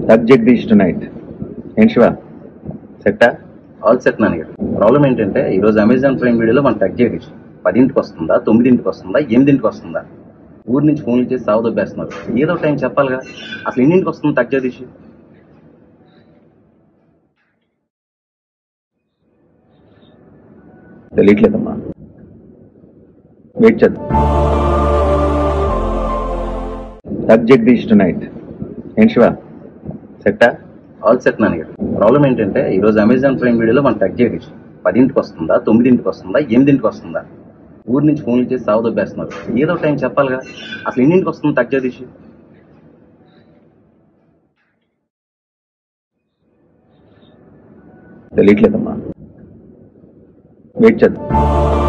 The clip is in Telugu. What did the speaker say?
టక్ జగదీష్ టునైట్ ఏంటి శివ సెట్టా ఆల్ సెట్ నాన్నగారు ప్రాబ్లం ఏంటంటే ఈ రోజు అమెజాన్ ప్రైమ్ వీడియోలో మనం టక్ చేయొచ్చు పదింటికి వస్తుందా తొమ్మిదింటికి వస్తుందా ఎనిమిదింటికి వస్తుందా ఊరి నుంచి ఫోన్లు చేసి సాగు దొబ్బేస్తున్నారు ఏదో ఒక టైం చెప్పాలిగా అసలు ఎన్నింటికి వస్తుంది టక్ జగదీష్ తెలియట్లేదమ్మా వెయిట్ చేద్దాం టక్ జగదీష్ టునైట్ ఏంటి శివ సెట్టా ఆల్ సెట్ నాన్నగారు ప్రాబ్లం ఏంటంటే ఈ రోజు అమెజాన్ ప్రైమ్ వీడియోలో మనం టక్ చేయొచ్చు పదింటికి వస్తుందా తొమ్మిదింటికి వస్తుందా ఎనిమిదింటికి వస్తుందా ఊరి నుంచి ఫోన్లు చేసి సాగు దొబ్బేస్తున్నారు ఏదో ఒక టైం చెప్పాలిగా అసలు ఎన్నింటికి వస్తుంది టక్ జగదీష్ తెలియట్లేదమ్మా వెయిట్ చేద్దాం